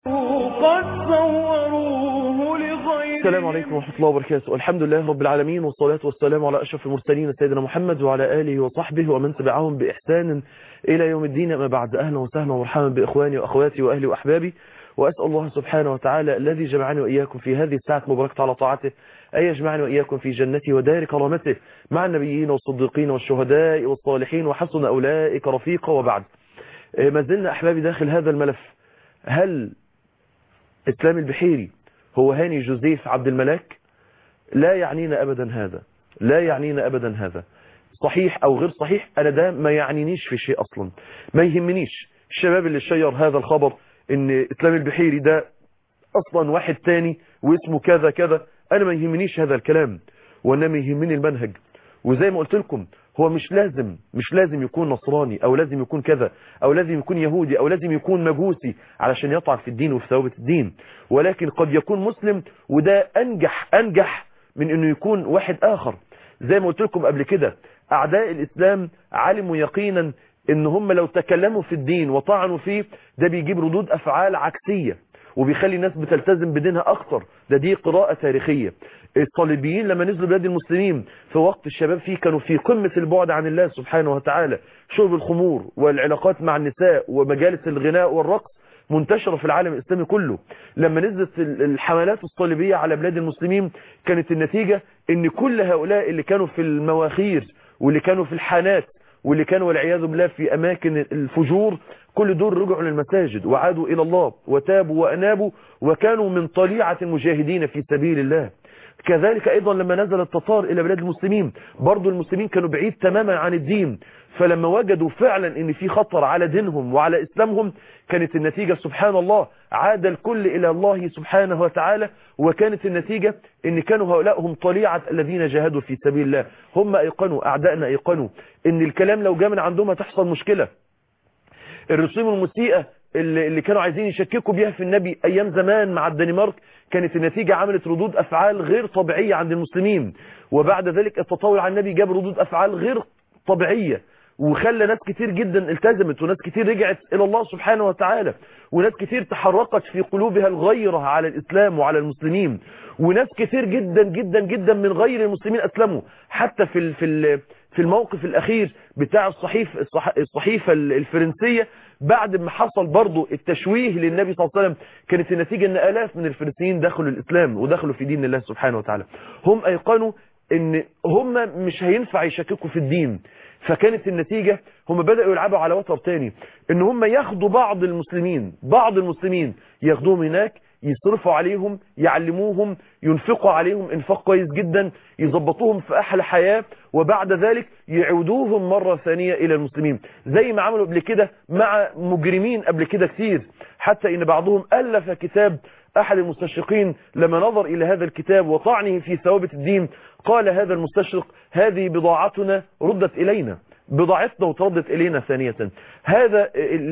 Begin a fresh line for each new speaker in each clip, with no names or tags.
قد صوروه لغير
السلام عليكم ورحمة الله وبركاته الحمد لله رب العالمين والصلاة والسلام على أشرف المرسلين سيدنا محمد وعلى آله وصحبه ومن تبعهم بإحسان إلى يوم الدين أما بعد أهلا وسهلا ومرحبا بإخواني وأخواتي وأهلي وأحبابي وأسأل الله سبحانه وتعالى الذي جمعني وإياكم في هذه الساعة المباركة على طاعته أن يجمعني وإياكم في جنته ودار كرامته مع النبيين والصديقين والشهداء والصالحين وحسن أولئك رفيقا وبعد ما زلنا أحبابي داخل هذا الملف هل إسلام البحيري هو هاني جوزيف عبد الملاك لا يعنينا أبدا هذا لا يعنينا أبدا هذا صحيح أو غير صحيح أنا ده ما يعنينيش في شيء أصلا ما يهمنيش الشباب اللي شير هذا الخبر ان إسلام البحيري ده أصلا واحد تاني واسمه كذا كذا أنا ما يهمنيش هذا الكلام وإنما يهمني المنهج وزي ما قلت لكم هو مش لازم مش لازم يكون نصراني او لازم يكون كذا او لازم يكون يهودي او لازم يكون مجوسي علشان يطعن في الدين وفي ثوابت الدين ولكن قد يكون مسلم وده انجح انجح من انه يكون واحد اخر زي ما قلت لكم قبل كده اعداء الاسلام علموا يقينا ان هم لو تكلموا في الدين وطعنوا فيه ده بيجيب ردود افعال عكسية وبيخلي الناس بتلتزم بدينها اكتر ده دي قراءة تاريخية الصليبيين لما نزلوا بلاد المسلمين في وقت الشباب فيه كانوا في قمة البعد عن الله سبحانه وتعالى شرب الخمور والعلاقات مع النساء ومجالس الغناء والرقص منتشرة في العالم الإسلامي كله لما نزلت الحملات الصليبية على بلاد المسلمين كانت النتيجة ان كل هؤلاء اللي كانوا في المواخير واللي كانوا في الحانات واللي كانوا والعياذ بالله في أماكن الفجور كل دول رجعوا للمساجد وعادوا إلى الله وتابوا وأنابوا وكانوا من طليعة المجاهدين في سبيل الله كذلك أيضا لما نزل التتار إلى بلاد المسلمين برضو المسلمين كانوا بعيد تماما عن الدين فلما وجدوا فعلا ان في خطر على دينهم وعلى اسلامهم كانت النتيجة سبحان الله عاد الكل الى الله سبحانه وتعالى وكانت النتيجة ان كانوا هؤلاء هم طليعة الذين جاهدوا في سبيل الله هم ايقنوا اعدائنا ايقنوا ان الكلام لو جاء من عندهم هتحصل مشكلة الرسوم المسيئة اللي كانوا عايزين يشككوا بيها في النبي ايام زمان مع الدنمارك كانت النتيجة عملت ردود افعال غير طبيعية عند المسلمين وبعد ذلك التطاول على النبي جاب ردود افعال غير طبيعية وخلى ناس كتير جدا التزمت وناس كتير رجعت الى الله سبحانه وتعالى وناس كتير تحركت في قلوبها الغيرة على الاسلام وعلى المسلمين وناس كتير جدا جدا جدا من غير المسلمين اسلموا حتى في في في الموقف الاخير بتاع الصحيف الصحيفة الفرنسية بعد ما حصل برضو التشويه للنبي صلى الله عليه وسلم كانت النتيجة ان الاف من الفرنسيين دخلوا الاسلام ودخلوا في دين الله سبحانه وتعالى هم ايقنوا ان هم مش هينفع يشككوا في الدين فكانت النتيجة هم بدأوا يلعبوا على وتر تاني ان هم ياخدوا بعض المسلمين بعض المسلمين ياخدوهم هناك يصرفوا عليهم يعلموهم ينفقوا عليهم انفاق كويس جدا يظبطوهم في احلى حياة وبعد ذلك يعودوهم مرة ثانية الى المسلمين زي ما عملوا قبل كده مع مجرمين قبل كده كتير حتى ان بعضهم ألف كتاب احد المستشرقين لما نظر الى هذا الكتاب وطعنه في ثوابت الدين قال هذا المستشرق هذه بضاعتنا ردت الينا بضاعتنا وتردت الينا ثانية هذا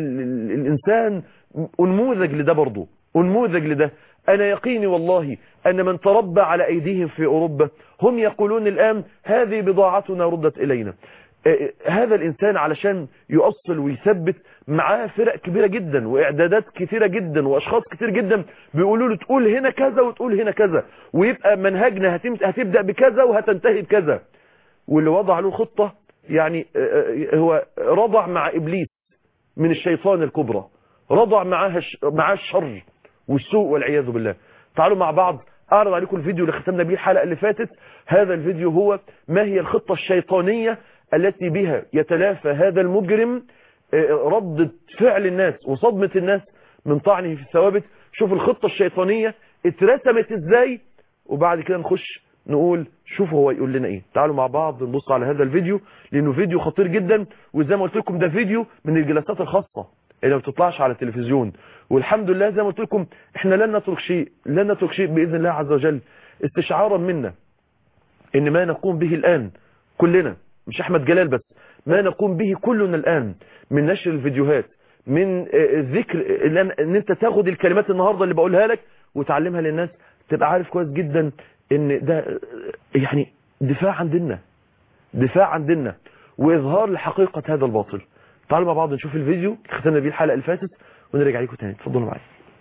الانسان انموذج لده برضه انموذج لده انا يقيني والله ان من تربى على ايديهم في اوروبا هم يقولون الان هذه بضاعتنا ردت الينا هذا الانسان علشان يؤصل ويثبت معاه فرق كبيرة جدا واعدادات كثيرة جدا واشخاص كتير جدا بيقولوا له تقول هنا كذا وتقول هنا كذا ويبقى منهجنا هتبدأ بكذا وهتنتهي بكذا واللي وضع له خطة يعني هو رضع مع ابليس من الشيطان الكبرى رضع معاه معاه الشر والسوء والعياذ بالله تعالوا مع بعض اعرض عليكم الفيديو اللي ختمنا بيه الحلقة اللي فاتت هذا الفيديو هو ما هي الخطة الشيطانية التي بها يتلافى هذا المجرم ردة فعل الناس وصدمة الناس من طعنه في الثوابت شوف الخطة الشيطانية اترسمت ازاي وبعد كده نخش نقول شوف هو يقول لنا ايه تعالوا مع بعض نبص على هذا الفيديو لانه فيديو خطير جدا وزي ما قلت لكم ده فيديو من الجلسات الخاصة اللي ما بتطلعش على التلفزيون والحمد لله زي ما قلت لكم احنا لن نترك شيء لن نترك شيء باذن الله عز وجل استشعارا منا ان ما نقوم به الان كلنا مش احمد جلال بس ما نقوم به كلنا الان من نشر الفيديوهات من ذكر ان انت تاخد الكلمات النهاردة اللي بقولها لك وتعلمها للناس تبقى عارف كويس جدا ان ده يعني دفاع عن ديننا دفاع عن ديننا واظهار لحقيقة هذا الباطل تعالوا مع بعض نشوف الفيديو ختمنا بيه الحلقة اللي فاتت ونرجع لكم تاني اتفضلوا معايا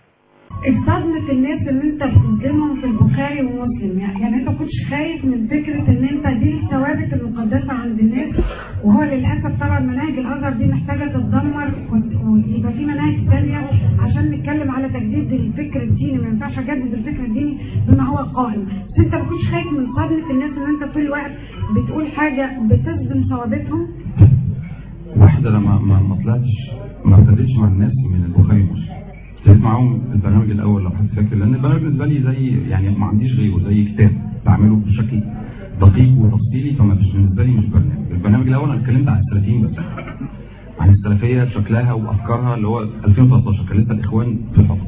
الصدمة الناس اللي انت بتظلمهم في البخاري ومسلم يعني انت ما كنتش خايف من فكرة ان انت دي الثوابت المقدسة عند الناس وهو للأسف طبعا مناهج الأزهر دي محتاجة تتدمر ويبقى في مناهج تانية عشان نتكلم على تجديد الفكر الديني ما ينفعش اجدد الفكر الديني بما هو قائم بس انت ما كنتش خايف من صدمة الناس ان انت طول الوقت بتقول حاجة بتصدم ثوابتهم
واحدة لما ما ما طلعتش ما ابتديتش مع الناس من البخاري ومسلم ابتديت معاهم البرنامج الاول لو حد فاكر لان البرنامج بالنسبه لي زي يعني ما عنديش غيره زي كتاب بعمله بشكل دقيق وتفصيلي فما مش بالنسبه لي مش برنامج البرنامج الاول انا اتكلمت عن السلفيين بس عن السلفيه شكلها وافكارها اللي هو 2013 كان لسه الاخوان في الحكم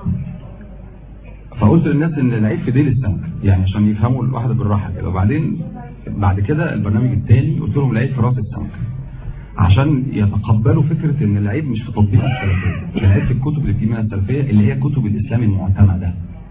فقلت للناس ان العيب في ديل السمك يعني عشان يفهموا الواحده بالراحه كده وبعدين بعد كده البرنامج الثاني قلت لهم العيب في راس السمك عشان يتقبلوا فكرة ان العيب مش في تطبيق السلفية العيب في الكتب اللي بتيجي منها السلفية اللي هي كتب الاسلام المعتمدة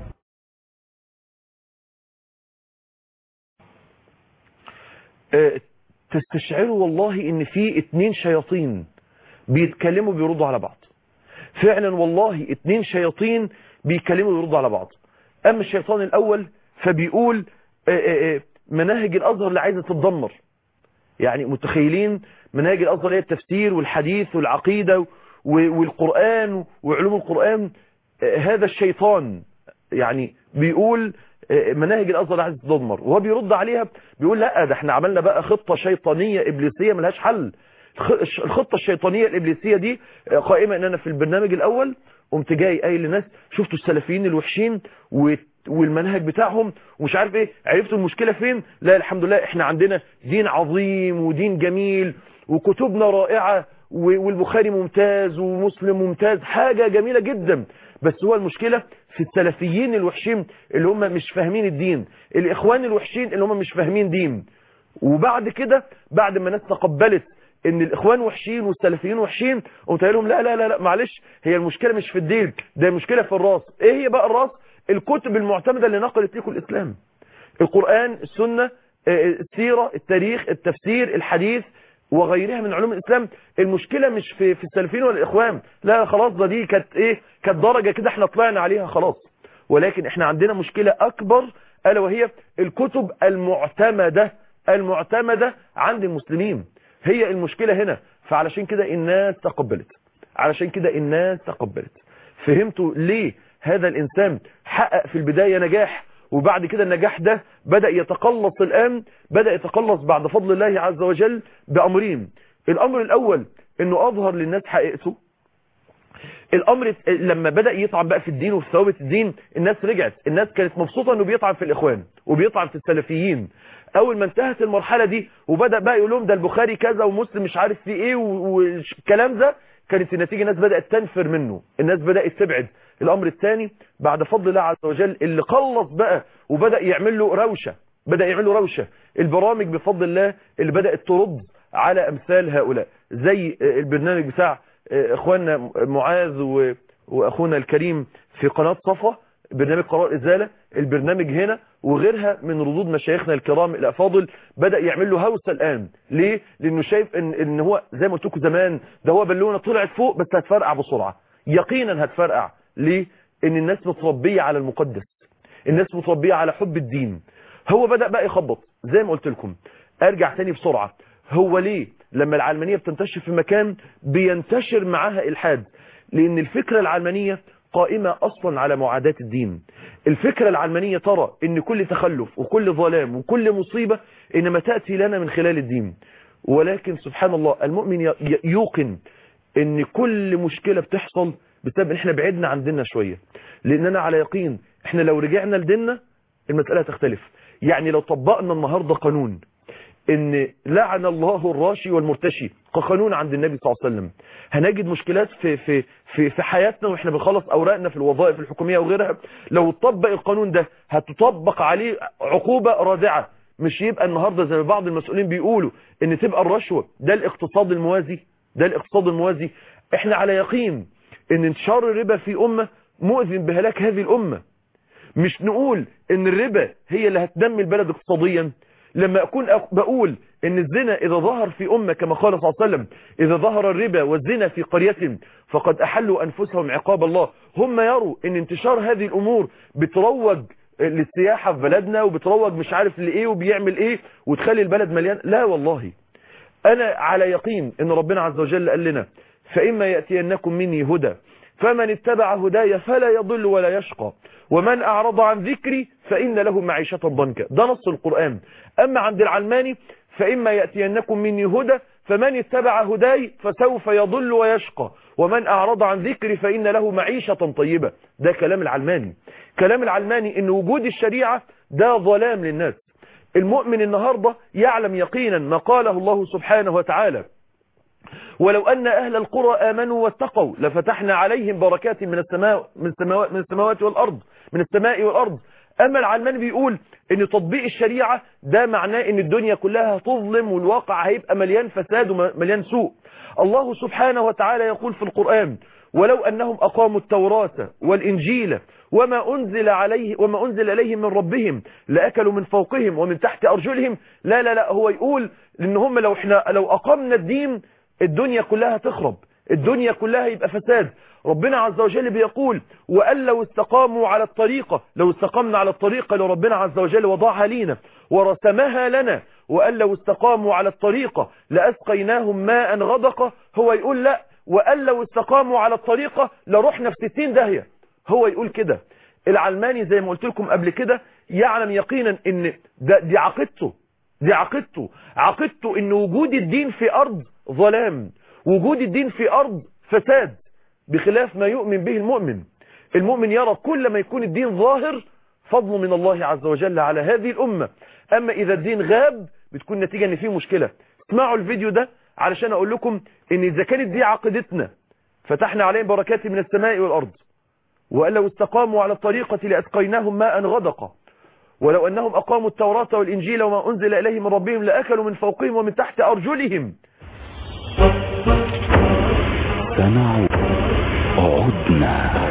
آه، تستشعروا والله ان في اتنين شياطين بيتكلموا بيردوا على بعض فعلا والله اتنين شياطين بيتكلموا بيردوا على بعض اما الشيطان الاول فبيقول آه، آه، آه، مناهج الازهر اللي عايزه تتدمر يعني متخيلين مناهج الازهر هي التفسير والحديث والعقيده و- والقران وعلوم القران آه، هذا الشيطان يعني بيقول آه، مناهج الازهر عايزه تتدمر وهو بيرد عليها بيقول لا ده احنا عملنا بقى خطه شيطانيه ابليسيه ملهاش حل الخ- الخطه الشيطانيه الابليسيه دي آه، قائمه ان انا في البرنامج الاول قمت جاي قايل للناس شفتوا السلفيين الوحشين و- والمنهج بتاعهم ومش عارف ايه عرفتوا المشكله فين لا الحمد لله احنا عندنا دين عظيم ودين جميل وكتبنا رائعه و- والبخاري ممتاز ومسلم ممتاز حاجه جميله جدا بس هو المشكله في السلفيين الوحشين اللي هم مش فاهمين الدين الاخوان الوحشين اللي هم مش فاهمين دين وبعد كده بعد ما الناس تقبلت ان الاخوان وحشين والسلفيين وحشين قمت قايل لهم لا لا لا لا معلش هي المشكله مش في الدين ده المشكله في الراس ايه هي بقى الراس الكتب المعتمده اللي نقلت لكم الاسلام القران السنه آه، السيره التاريخ التفسير الحديث وغيرها من علوم الاسلام المشكله مش في في السلفيين ولا الاخوان لا خلاص ده دي كانت ايه كانت درجه كده احنا طلعنا عليها خلاص ولكن احنا عندنا مشكله اكبر الا وهي الكتب المعتمده المعتمده عند المسلمين هي المشكله هنا فعلشان كده الناس تقبلت علشان كده الناس تقبلت فهمتوا ليه هذا الانسان حقق في البدايه نجاح وبعد كده النجاح ده بدأ يتقلص الآن بدأ يتقلص بعد فضل الله عز وجل بأمرين الأمر الأول أنه أظهر للناس حقيقته الأمر لما بدأ يطعن بقى في الدين وفي ثوابت الدين الناس رجعت الناس كانت مبسوطة أنه بيطعن في الإخوان وبيطعن في السلفيين أول ما انتهت المرحلة دي وبدأ بقى يقول لهم ده البخاري كذا ومسلم مش عارف في إيه والكلام ده كانت النتيجة الناس بدأت تنفر منه الناس بدأت تبعد الأمر الثاني بعد فضل الله عز وجل اللي قلص بقى وبدأ يعمل له روشة بدأ يعمل له روشة البرامج بفضل الله اللي بدأت ترد على أمثال هؤلاء زي البرنامج بتاع إخواننا معاذ و- وأخونا الكريم في قناة صفا برنامج قرار إزالة البرنامج هنا وغيرها من ردود مشايخنا الكرام الأفاضل بدأ يعمل له هوسة الآن ليه؟ لأنه شايف إن, إن هو زي ما قلت لكم زمان ده هو بالونة طلعت فوق بس هتفرقع بسرعة يقينا هتفرقع ليه؟ إن الناس متربية على المقدس الناس متربية على حب الدين هو بدأ بقى يخبط زي ما قلت لكم ارجع تاني بسرعة هو ليه لما العلمانية بتنتشر في مكان بينتشر معاها الحاد لان الفكرة العلمانية قائمة اصلا على معاداة الدين الفكرة العلمانية ترى ان كل تخلف وكل ظلام وكل مصيبة انما تأتي لنا من خلال الدين ولكن سبحان الله المؤمن ي- ي- يوقن ان كل مشكلة بتحصل بسبب ان احنا بعدنا عن ديننا شوية لاننا على يقين احنا لو رجعنا لديننا المسألة تختلف يعني لو طبقنا النهاردة قانون ان لعن الله الراشي والمرتشي كقانون عند النبي صلى الله عليه وسلم هنجد مشكلات في في في في حياتنا واحنا بنخلص اوراقنا في الوظائف الحكوميه وغيرها لو طبق القانون ده هتطبق عليه عقوبه رادعه مش يبقى النهارده زي ما بعض المسؤولين بيقولوا ان تبقى الرشوه ده الاقتصاد الموازي ده الاقتصاد الموازي احنا على يقين ان انتشار الربا في امه مؤذن بهلاك هذه الامه مش نقول ان الربا هي اللي هتنمي البلد اقتصاديا لما أكون أق- بقول إن الزنا إذا ظهر في أمة كما قال صلى الله عليه وسلم إذا ظهر الربا والزنا في قرية فقد أحلوا أنفسهم عقاب الله هم يروا إن انتشار هذه الأمور بتروج للسياحة في بلدنا وبتروج مش عارف لإيه وبيعمل إيه وتخلي البلد مليان لا والله أنا على يقين إن ربنا عز وجل قال لنا فإما يأتينكم مني هدى فمن اتبع هداي فلا يضل ولا يشقى ومن أعرض عن ذكري فإن له معيشة ضنكا ده نص القرآن أما عند العلماني فإما يأتينكم مني هدى فمن اتبع هداي فسوف يضل ويشقى ومن أعرض عن ذكري فإن له معيشة طيبة ده كلام العلماني كلام العلماني إن وجود الشريعة ده ظلام للناس المؤمن النهاردة يعلم يقينا ما قاله الله سبحانه وتعالى ولو أن أهل القرى آمنوا واتقوا لفتحنا عليهم بركات من السماء من السماوات من السماوات والأرض من السماء والأرض أما العلمان بيقول إن تطبيق الشريعة ده معناه إن الدنيا كلها هتظلم والواقع هيبقى مليان فساد ومليان سوء الله سبحانه وتعالى يقول في القرآن ولو أنهم أقاموا التوراة والإنجيل وما أنزل عليه وما أنزل إليهم من ربهم لأكلوا من فوقهم ومن تحت أرجلهم لا لا لا هو يقول إن هم لو إحنا لو أقمنا الدين الدنيا كلها تخرب الدنيا كلها يبقى فساد ربنا عز وجل بيقول وأن لو استقاموا على الطريقة لو استقمنا على الطريقة اللي ربنا عز وجل وضعها لينا ورسمها لنا وأن لو استقاموا على الطريقة لأسقيناهم ماء غدقة هو يقول لا وأن لو استقاموا على الطريقة لرحنا في 60 داهية هو يقول كده العلماني زي ما قلت لكم قبل كده يعلم يقينا ان ده دي عقيدته دي عقيدته عقيدته ان وجود الدين في ارض ظلام وجود الدين في ارض فساد بخلاف ما يؤمن به المؤمن المؤمن يرى كل ما يكون الدين ظاهر فضل من الله عز وجل على هذه الأمة أما إذا الدين غاب بتكون نتيجة أن فيه مشكلة اسمعوا الفيديو ده علشان أقول لكم أن إذا كانت دي عقيدتنا فتحنا عليهم بركات من السماء والأرض وأن لو استقاموا على الطريقة لأسقيناهم ماء غدقا ولو أنهم أقاموا التوراة والإنجيل وما أنزل إليهم من ربهم لأكلوا من فوقهم ومن تحت أرجلهم
سمعوا عدنا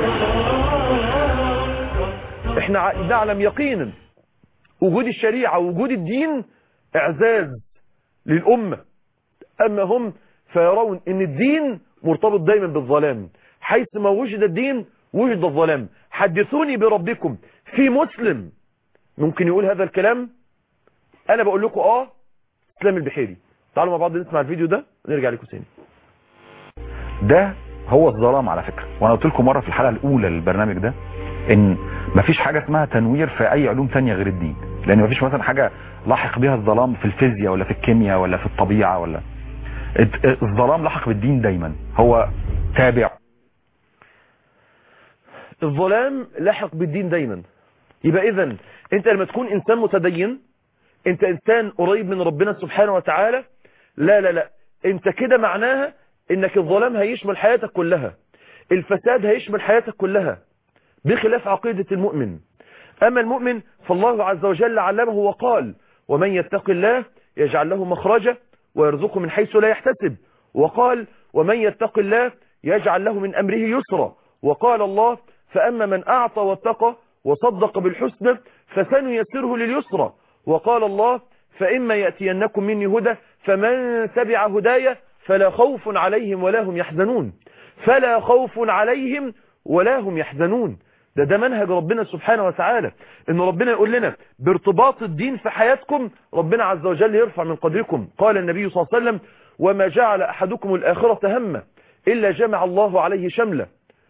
احنا ع- نعلم يقينا وجود الشريعة ووجود الدين اعزاز للأمة أما هم فيرون ان الدين مرتبط دايما بالظلام حيث ما وجد الدين وجد الظلام حدثوني بربكم في مسلم ممكن يقول هذا الكلام انا بقول لكم اه اسلام البحيري تعالوا مع بعض نسمع الفيديو ده ونرجع لكم تاني
ده هو الظلام على فكرة وانا قلت لكم مرة في الحلقة الاولى للبرنامج ده ان مفيش حاجة اسمها تنوير في اي علوم تانية غير الدين لان مفيش مثلا حاجة لاحق بها الظلام في الفيزياء ولا في الكيمياء ولا في الطبيعة ولا الت- الظلام لاحق بالدين دايما هو تابع
الظلام لاحق بالدين دايما يبقى اذا انت لما تكون انسان متدين انت انسان قريب من ربنا سبحانه وتعالى لا لا لا انت كده معناها انك الظلام هيشمل حياتك كلها الفساد هيشمل حياتك كلها بخلاف عقيدة المؤمن اما المؤمن فالله عز وجل علمه وقال ومن يتق الله يجعل له مخرجا ويرزقه من حيث لا يحتسب وقال ومن يتق الله يجعل له من امره يسرا وقال الله فاما من اعطى واتقى وصدق بالحسنى فسنيسره لليسرى وقال الله فإما يأتينكم مني هدى فمن تبع هدايا فلا خوف عليهم ولا هم يحزنون فلا خوف عليهم ولا هم يحزنون ده ده منهج ربنا سبحانه وتعالى ان ربنا يقول لنا بارتباط الدين في حياتكم ربنا عز وجل يرفع من قدركم قال النبي صلى الله عليه وسلم وما جعل أحدكم الآخرة همه إلا جمع الله عليه شمله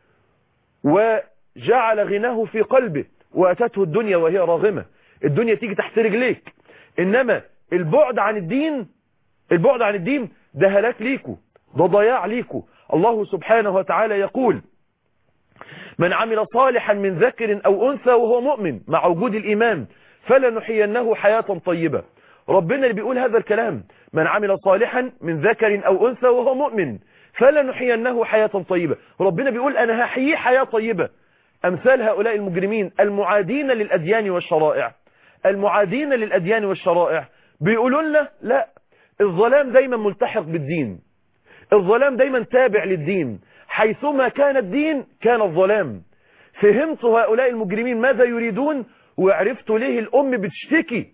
وجعل غناه في قلبه وأتته الدنيا وهي راغمة الدنيا تيجي تحت رجليك إنما البعد عن الدين البعد عن الدين ده هلاك ليكو ده ضياع ليكو الله سبحانه وتعالى يقول من عمل صالحا من ذكر أو أنثى وهو مؤمن مع وجود الإيمان فلنحيينه حياة طيبة ربنا اللي بيقول هذا الكلام من عمل صالحا من ذكر أو أنثى وهو مؤمن فلنحيينه حياة طيبة ربنا بيقول أنا هحييه حياة طيبة أمثال هؤلاء المجرمين المعادين للأديان والشرائع المعادين للأديان والشرائع بيقولوا لنا لا الظلام دايما ملتحق بالدين الظلام دايما تابع للدين حيثما كان الدين كان الظلام فهمت هؤلاء المجرمين ماذا يريدون وعرفت ليه الأم بتشتكي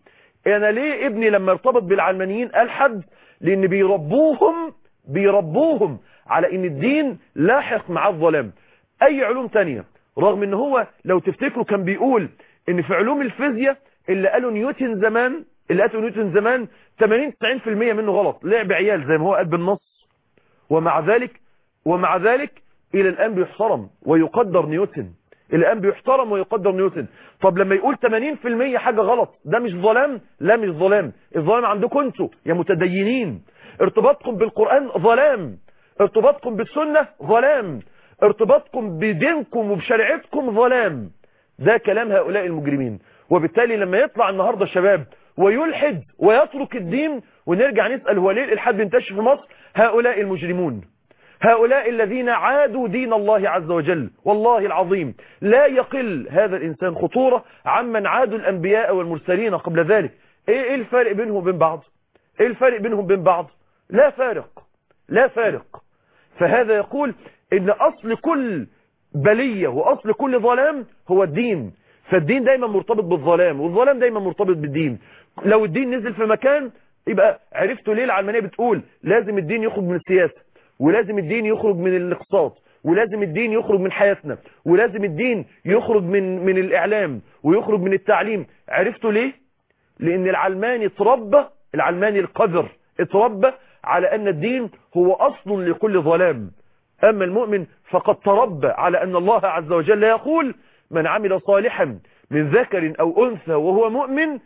انا ليه ابني لما ارتبط بالعلمانيين الحد لان بيربوهم بيربوهم على ان الدين لاحق مع الظلام اي علوم تانية رغم ان هو لو تفتكروا كان بيقول ان في علوم الفيزياء اللي قالوا نيوتن زمان اللي قالوا نيوتن زمان 80 90% منه غلط لعب عيال زي ما هو قال بالنص ومع ذلك ومع ذلك الى الان بيحترم ويقدر نيوتن الى الان بيحترم ويقدر نيوتن طب لما يقول 80% حاجة غلط ده مش ظلام لا مش ظلام الظلام عندكم انتوا يا متدينين ارتباطكم بالقرآن ظلام ارتباطكم بالسنة ظلام ارتباطكم بدينكم وبشريعتكم ظلام ده كلام هؤلاء المجرمين وبالتالي لما يطلع النهاردة شباب ويلحد ويترك الدين ونرجع نسأل هو ليه الإلحاد بينتشر في مصر هؤلاء المجرمون هؤلاء الذين عادوا دين الله عز وجل والله العظيم لا يقل هذا الإنسان خطورة عمن عادوا الأنبياء والمرسلين قبل ذلك ايه إيه الفارق بينهم وبين بعض ايه الفارق بينهم وبين بعض لا فارق لا فارق فهذا يقول ان اصل كل بلية واصل كل ظلام هو الدين فالدين دايما مرتبط بالظلام والظلام دايما مرتبط بالدين لو الدين نزل في مكان يبقى عرفتوا ليه العلمانية بتقول لازم الدين يخرج من السياسة ولازم الدين يخرج من الاقتصاد ولازم الدين يخرج من حياتنا ولازم الدين يخرج من من الاعلام ويخرج من التعليم عرفتوا ليه لان العلماني اتربى العلماني القذر اتربى على ان الدين هو اصل لكل ظلام اما المؤمن فقد تربى على ان الله عز وجل يقول من عمل صالحا من ذكر او انثى وهو مؤمن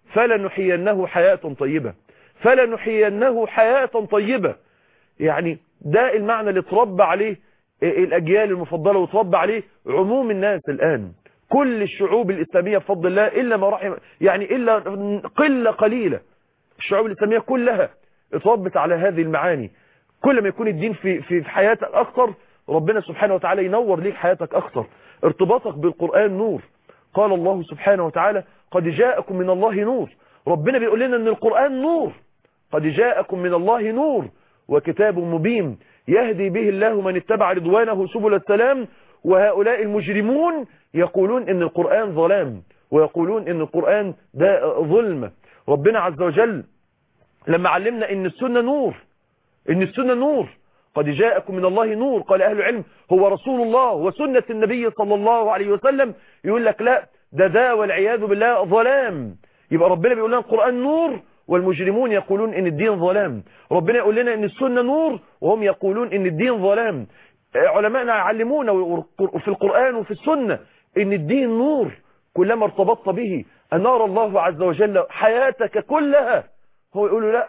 فلنحيينه حياة طيبة فلنحيينه حياة طيبة يعني ده المعنى اللي اتربى عليه الأجيال المفضلة وتربى عليه عموم الناس الآن كل الشعوب الإسلامية بفضل الله إلا ما رحم يعني إلا قلة قليلة الشعوب الإسلامية كلها اتربت على هذه المعاني كل ما يكون الدين في في حياتك أكثر ربنا سبحانه وتعالى ينور ليك حياتك أكثر ارتباطك بالقرآن نور قال الله سبحانه وتعالى قد جاءكم من الله نور ربنا بيقول لنا ان القرآن نور قد جاءكم من الله نور وكتاب مبين يهدي به الله من اتبع رضوانه سبل السلام وهؤلاء المجرمون يقولون ان القرآن ظلام ويقولون ان القرآن ده ظلم ربنا عز وجل لما علمنا ان السنة نور ان السنة نور قد جاءكم من الله نور قال أهل العلم هو رسول الله وسنة النبي صلى الله عليه وسلم يقول لك لا ده ده والعياذ بالله ظلام يبقى ربنا بيقول لنا القرآن نور والمجرمون يقولون ان الدين ظلام ربنا يقول لنا ان السنة نور وهم يقولون ان الدين ظلام علماءنا علمونا في القرآن وفي السنة ان الدين نور كلما ارتبطت به أنار الله عز وجل حياتك كلها هو يقول لا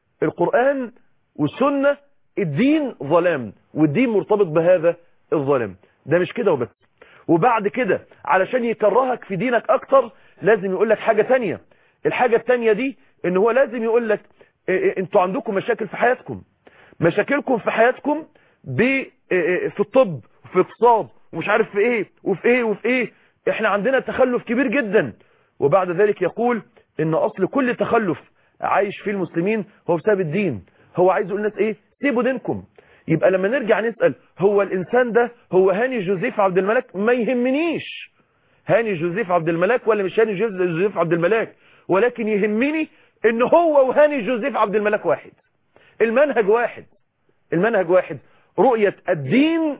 القرآن والسنة الدين ظلام والدين مرتبط بهذا الظلام ده مش كده وبس وبعد كده علشان يكرهك في دينك اكتر لازم يقول لك حاجة تانية الحاجة التانية دي ان هو لازم يقول لك انتوا عندكم مشاكل في حياتكم مشاكلكم في حياتكم ب في الطب وفي الاقتصاد ومش عارف في ايه وفي ايه وفي ايه احنا عندنا تخلف كبير جدا وبعد ذلك يقول ان اصل كل تخلف عايش فيه المسلمين هو بسبب الدين هو عايز يقول الناس ايه سيبوا دينكم يبقى لما نرجع نسأل هو الإنسان ده هو هاني جوزيف عبد الملك ما يهمنيش هاني جوزيف عبد الملك ولا مش هاني جوزيف عبد الملك ولكن يهمني ان هو وهاني جوزيف عبد الملك واحد المنهج واحد المنهج واحد رؤية الدين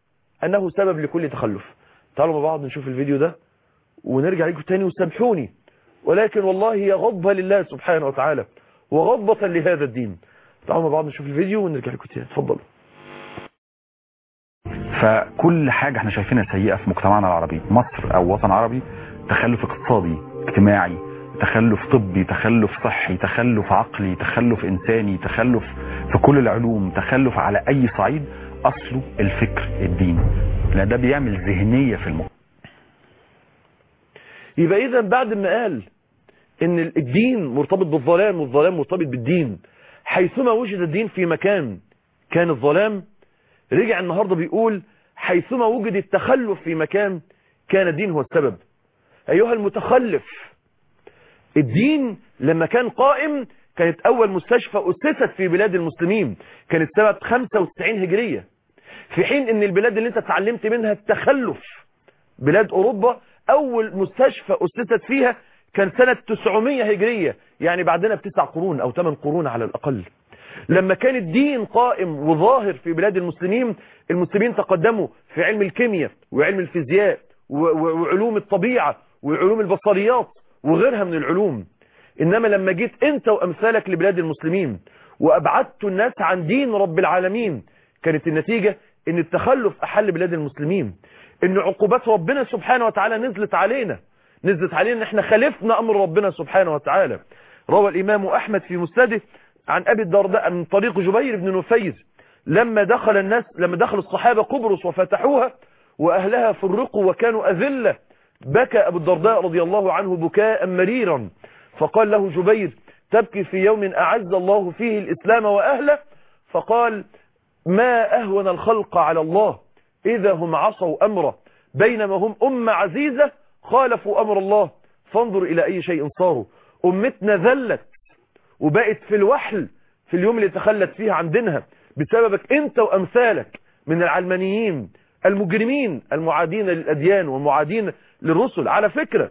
أنه سبب لكل تخلف تعالوا مع بعض نشوف الفيديو ده ونرجع لكم تاني وسامحوني ولكن والله هي غضبة لله سبحانه وتعالى وغضبة لهذا الدين تعالوا مع بعض نشوف الفيديو ونرجع لكم تاني اتفضلوا
فكل حاجة احنا شايفينها سيئة في مجتمعنا العربي مصر او وطن عربي تخلف اقتصادي اجتماعي تخلف طبي تخلف صحي تخلف عقلي تخلف انساني تخلف في كل العلوم تخلف على اي صعيد اصله الفكر الديني لان ده بيعمل ذهنية في المجتمع
يبقى اذا بعد ما قال ان الدين مرتبط بالظلام والظلام مرتبط بالدين حيثما وجد الدين في مكان كان الظلام رجع النهاردة بيقول حيثما وجد التخلف في مكان كان الدين هو السبب أيها المتخلف الدين لما كان قائم كانت أول مستشفى أسست في بلاد المسلمين كانت سنة 95 هجرية في حين ان البلاد اللي انت اتعلمت منها التخلف بلاد أوروبا أول مستشفى أسست فيها كان سنة 900 هجرية يعني بعدنا بتسع قرون او 8 قرون على الاقل لما كان الدين قائم وظاهر في بلاد المسلمين المسلمين تقدموا في علم الكيمياء وعلم الفيزياء وعلوم الطبيعة وعلوم البصريات وغيرها من العلوم إنما لما جيت أنت وأمثالك لبلاد المسلمين وأبعدت الناس عن دين رب العالمين كانت النتيجة ان التخلف أحل بلاد المسلمين ان عقوبات ربنا سبحانه وتعالى نزلت علينا نزلت علينا ان احنا خالفنا أمر ربنا سبحانه وتعالى روى الإمام أحمد في مسنده عن أبي الدرداء من طريق جبير بن نفير لما دخل الناس لما دخل الصحابة قبرص وفتحوها وأهلها فرقوا وكانوا أذلة بكى أبو الدرداء رضي الله عنه بكاء مريرا فقال له جبير تبكي في يوم أعز الله فيه الإسلام وأهله فقال ما أهون الخلق على الله إذا هم عصوا أمره بينما هم أمة عزيزة خالفوا أمر الله فانظر إلى أي شيء صاروا أمتنا ذلت وبقت في الوحل في اليوم اللي تخلت فيه عن دينها بسببك انت وامثالك من العلمانيين المجرمين المعادين للأديان والمعادين للرسل على فكرة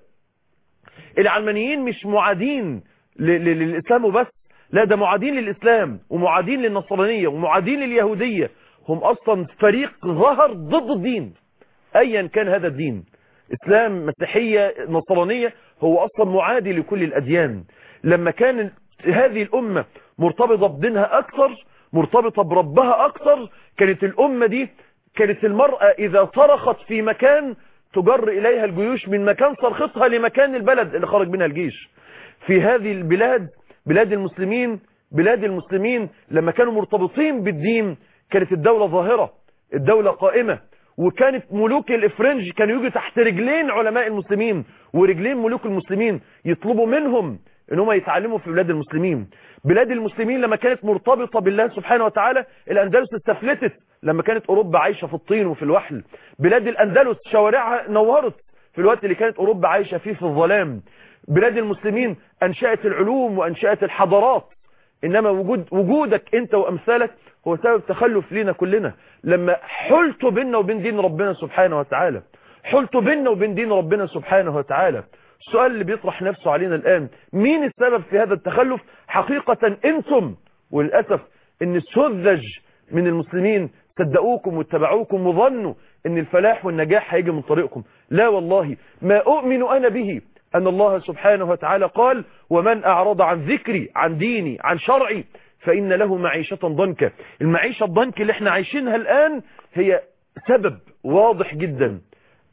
العلمانيين مش معادين للإسلام وبس لا ده معادين للإسلام ومعادين للنصرانية ومعادين لليهودية هم أصلا فريق ظهر ضد الدين أيا كان هذا الدين إسلام مسيحية نصرانية هو أصلا معادي لكل الأديان لما كان هذه الأمة مرتبطة بدينها أكثر مرتبطة بربها أكثر كانت الأمة دي كانت المرأة إذا صرخت في مكان تجر إليها الجيوش من مكان صرختها لمكان البلد اللي خرج منها الجيش في هذه البلاد بلاد المسلمين بلاد المسلمين لما كانوا مرتبطين بالدين كانت الدولة ظاهرة الدولة قائمة وكانت ملوك الإفرنج كانوا يجوا تحت رجلين علماء المسلمين ورجلين ملوك المسلمين يطلبوا منهم ان هم يتعلموا في بلاد المسلمين بلاد المسلمين لما كانت مرتبطة بالله سبحانه وتعالى الأندلس استفلتت لما كانت أوروبا عايشة في الطين وفي الوحل بلاد الأندلس شوارعها نورت في الوقت اللي كانت أوروبا عايشة فيه في الظلام بلاد المسلمين أنشأت العلوم وأنشأت الحضارات إنما وجود وجودك أنت وأمثالك هو سبب تخلف لنا كلنا لما حلت بيننا وبين دين ربنا سبحانه وتعالى حلت بيننا وبين دين ربنا سبحانه وتعالى السؤال اللي بيطرح نفسه علينا الآن مين السبب في هذا التخلف حقيقة انتم وللأسف ان السذج من المسلمين صدقوكم واتبعوكم وظنوا ان الفلاح والنجاح هيجي من طريقكم لا والله ما أؤمن أنا به أن الله سبحانه وتعالى قال ومن أعرض عن ذكري عن ديني عن شرعي فإن له معيشة ضنكا المعيشة الضنك اللي احنا عايشينها الآن هي سبب واضح جدا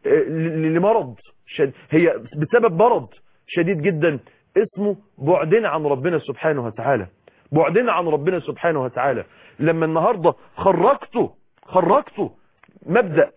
لمرض شد هي بسبب مرض شديد جدا اسمه بعدنا عن ربنا سبحانه وتعالى بعدنا عن ربنا سبحانه وتعالى لما النهاردة خرجته خرجته مبدأ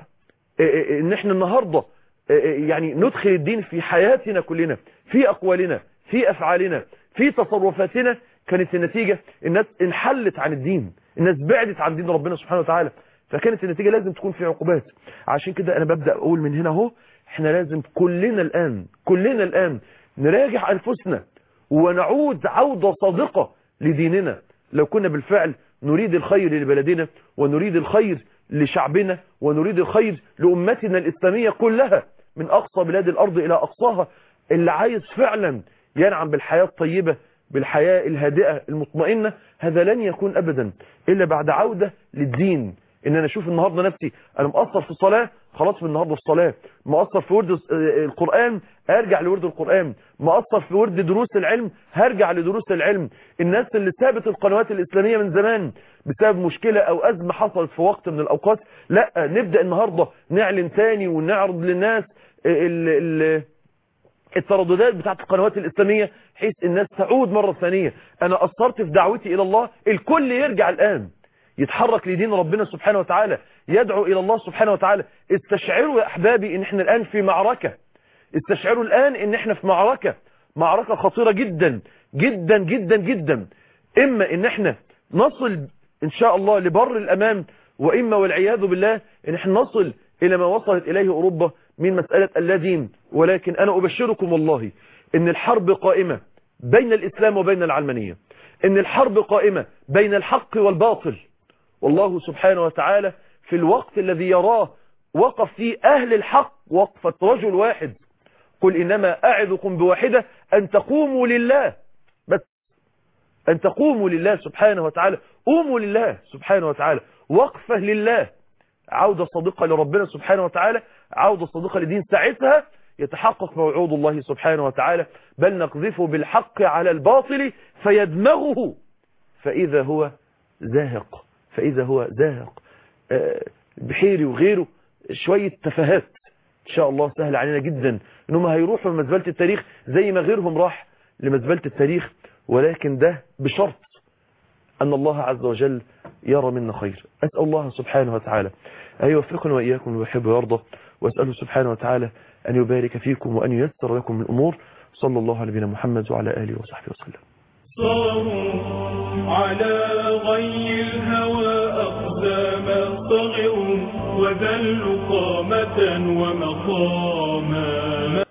ان احنا النهاردة يعني ندخل الدين في حياتنا كلنا في اقوالنا في افعالنا في تصرفاتنا كانت النتيجة الناس انحلت عن الدين الناس بعدت عن دين ربنا سبحانه وتعالى فكانت النتيجة لازم تكون في عقوبات عشان كده انا ببدأ اقول من هنا اهو احنا لازم كلنا الآن كلنا الآن نراجع أنفسنا ونعود عودة صادقة لديننا لو كنا بالفعل نريد الخير لبلدنا ونريد الخير لشعبنا ونريد الخير لأمتنا الإسلامية كلها من أقصى بلاد الأرض إلى أقصاها اللي عايز فعلا ينعم بالحياة الطيبة بالحياة الهادئة المطمئنة هذا لن يكون أبدا إلا بعد عودة للدين ان انا اشوف النهاردة نفسي انا مقصر في الصلاة خلاص من النهاردة في الصلاة مقصر في ورد القرآن ارجع لورد القرآن مقصر في ورد دروس العلم هرجع لدروس العلم الناس اللي سابت القنوات الاسلامية من زمان بسبب مشكلة او ازمة حصلت في وقت من الاوقات لا نبدأ النهاردة نعلن تاني ونعرض للناس ال ال الترددات بتاعت القنوات الإسلامية حيث الناس تعود مرة ثانية أنا قصرت في دعوتي إلى الله الكل يرجع الآن يتحرك لدين ربنا سبحانه وتعالى يدعو إلى الله سبحانه وتعالى استشعروا يا أحبابي إن احنا الآن في معركة استشعروا الآن إن احنا في معركة معركة خطيرة جدا جدا جدا جدا إما إن احنا نصل إن شاء الله لبر الأمام وإما والعياذ بالله إن احنا نصل إلى ما وصلت إليه أوروبا من مسألة اللا دين ولكن أنا أبشركم والله إن الحرب قائمة بين الإسلام وبين العلمانية إن الحرب قائمة بين الحق والباطل والله سبحانه وتعالى في الوقت الذي يراه وقف فيه أهل الحق وقفة رجل واحد قل إنما أعظكم بواحدة أن تقوموا لله بس أن تقوموا لله سبحانه وتعالى قوموا لله سبحانه وتعالى وقفة لله عودة صادقة لربنا سبحانه وتعالى عودة صادقة لدين ساعتها يتحقق موعود الله سبحانه وتعالى بل نقذفه بالحق على الباطل فيدمغه فإذا هو زاهق فإذا هو زاهق آه، بحيري وغيره شوية تفاهات إن شاء الله سهل علينا جدا إنهم هيروحوا لمزبلة التاريخ زي ما غيرهم راح لمزبلة التاريخ ولكن ده بشرط أن الله عز وجل يرى منا خير أسأل الله سبحانه وتعالى أن يوفقنا وإياكم ويحب ويرضى وأسأله سبحانه وتعالى أن يبارك فيكم وأن ييسر لكم الأمور صلى الله على نبينا محمد وعلى آله وصحبه وسلم
صاروا على غي الهوى أقدام صغروا وذلوا قامة ومقاما